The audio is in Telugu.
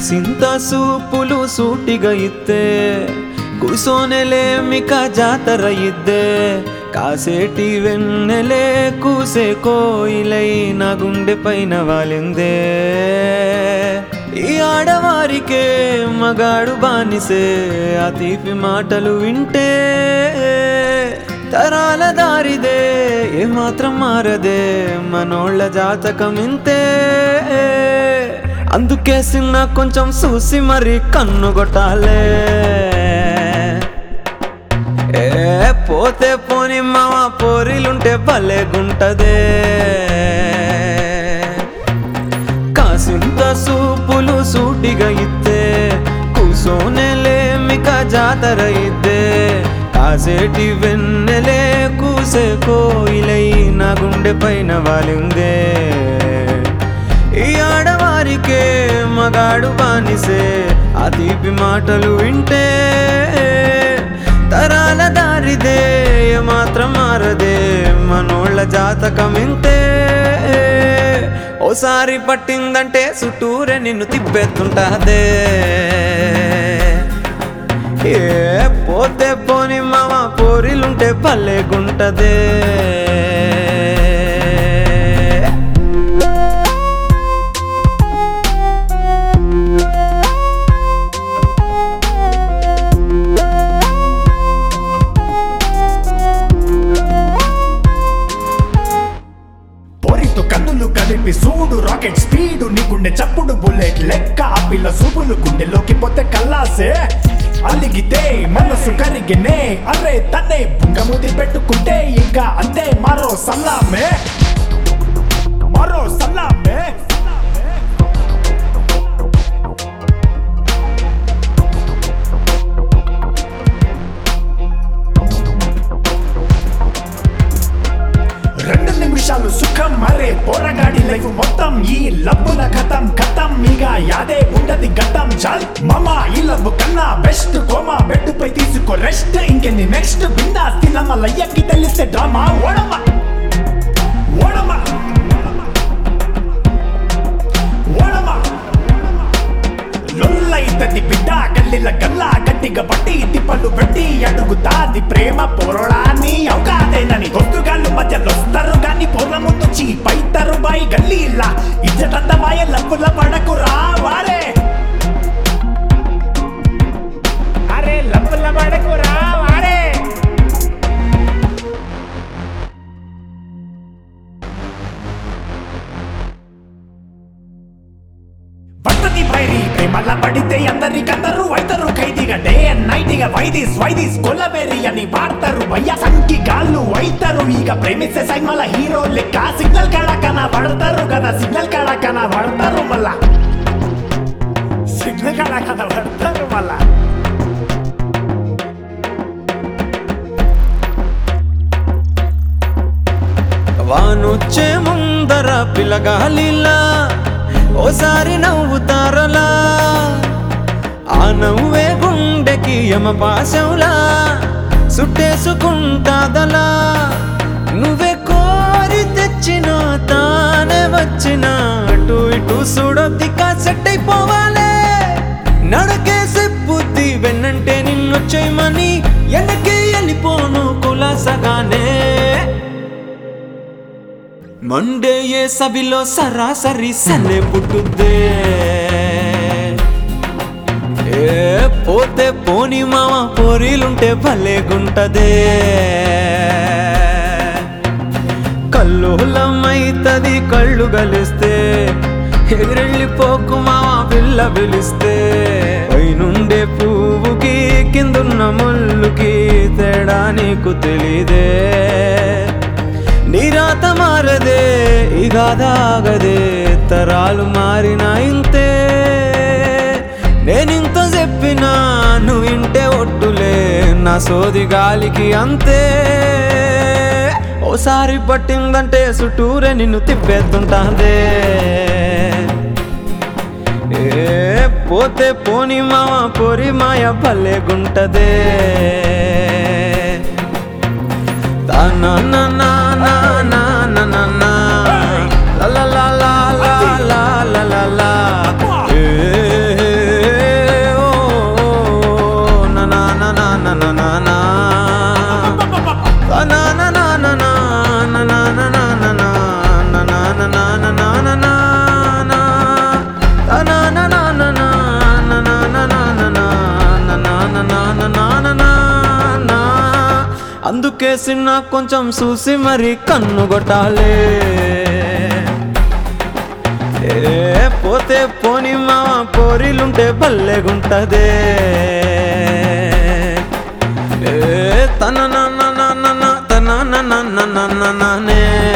సింత సూపులు సూటిగా ఇత్తే కూసోనెలేమిక జాతర ఇద్దే కాసేటి వెన్నెలే కూసే కోయిలై నా గుండె పైన వాలిందే ఈ ఆడవారికే మగాడు బానిసే ఆ తీపి మాటలు వింటే తరాల దారిదే ఏమాత్రం మారదే మనోళ్ళ జాతకం ఇంతే అందుకే సిన్న కొంచెం చూసి మరి కన్ను కొట్టాలే ఏ పోతే పోని మామ పోరిలుంటే భలేగుంటదే కాసింత సూపులు సూటిగా ఇద్దే కూసోనెలేమిక జాతర ఇద్దే కాసేటి వెన్నెలే కూసే కోయిలై నా గుండె పైన వాలిందే ఈ ఆడవారికే మగాడు బానిసే ఆ తీపి మాటలు వింటే తరాల దారిదే మాత్రం మారదే మనోళ్ళ జాతకం ఇంతే ఓసారి పట్టిందంటే చుట్టూరే నిన్ను తిప్పేస్తుంటాదే ఏ పోతే పోని మామ పోరిలుంటే భలేగుంటదే పొరితో కన్నులు కలిపి సూడు రాకెట్ స్పీడు నీకుండే చప్పుడు బుల్లెట్ లెక్క ఆ పిల్ల సూపులు గుండెలోకి పోతే కల్లాసే అలిగితే మనసు కరిగినే అరే తన్నే బుంగముది పెట్టుకుంటే ఇంకా అంతే మరో సల్లామే మరో సల్లామే రెండు నిమిషాలు సుఖం మరే పోరగాడి లైఫ్ మొత్తం ఈ లబ్బుల కథం కథం ఇక యాదే ఉండది గతం చాల్ మమా ఈ లవ్ కన్నా బెస్ట్ కోమా బెడ్ పై తీసుకో రెస్ట్ ఇంకెన్ని నెక్స్ట్ బిందా తినమ్మ లయ్యకి తెలిస్తే డ్రామా ఓడమా ఓడమా ఓడమా లొల్లైతది బిడ్డ గల్లిల గల్లా గట్టిగా పట్టి తిప్పలు పెట్టి అడుగుతాది ప్రేమ పోరడాన్ని అవకాదేనని దొస్తుగాళ్ళు మధ్యలో వస్తారు గాని పొర్ల ముందు చీపైతారు బాయ్ గల్లీలా ఇచ్చటంత బాయ లవ్వుల పడకు రావారే అరే లవ్వుల పడకు రావారే పట్టది బైరి ప్రేమల పడితే అందరికందరూ అయితారు ఖైదీగా డే అండ్ నైట్ ఇక వైదీస్ వైదీస్ కొల్లవేరి అని వాడతారు భయ్య సంకి గాళ్ళు అయితారు ఇక ప్రేమిస్తే సైమల హీరో లెక్క సిగ్నల్ కళకన పడతారు కదా సిగ్నల్ కళకన పడతారు మళ్ళా సిగ్నల్ కళకన పడతారు మళ్ళా వానొచ్చే ముందర పిలగాలిలా ఓసారి నవ్వుతారలా ఆ నవ్వే గుండెకి యమ పాశంలా సుట్టేసుకుంటాదలా నువ్వే కోరి తెచ్చిన తానే వచ్చిన అటు ఇటు సుడొద్దిక సెట్ అయిపోవాలే నడకేసే బుద్ధి వెన్నంటే నిన్నొచ్చేయమని వెనకే వెళ్ళిపోను కులాసగానే మండే ఏ సభిలో సరాసరి సనే పుట్టుద్దే ఏ పోతే పోని మామ పోరీలుంటే భలేగుంటదే కల్లోలమైతది కళ్ళు గలిస్తే ఎగిరెళ్ళిపోకు మామ పిల్ల పిలిస్తే పైనుండే పువ్వుకి కిందున్న ముళ్ళుకి తేడా నీకు తెలీదే నీరాత మారదే ఇగాదాగదే తరాలు మారిన ఇంతే నేనింత చెప్పినా నువ్వు ఇంటే ఒట్టులే నా సోది గాలికి అంతే ఓసారి పట్టిందంటే చుట్టూరే నిన్ను తిప్పేస్తుంటాదే ఏ పోతే పోని మామ పొరి మాయ భలేగుంటదే తానా నా నా నా నా నా నా నా లా లా లా లా లా లా లా లా లా ఏ అందుకేసిన కొంచెం చూసి మరి కన్ను కొట్టాలే ఏ పోతే పోని మామ పోరీలుంటే భలేగుంటదే ఏ తన నన్న నన్న తన నన్న నన్న నన్నే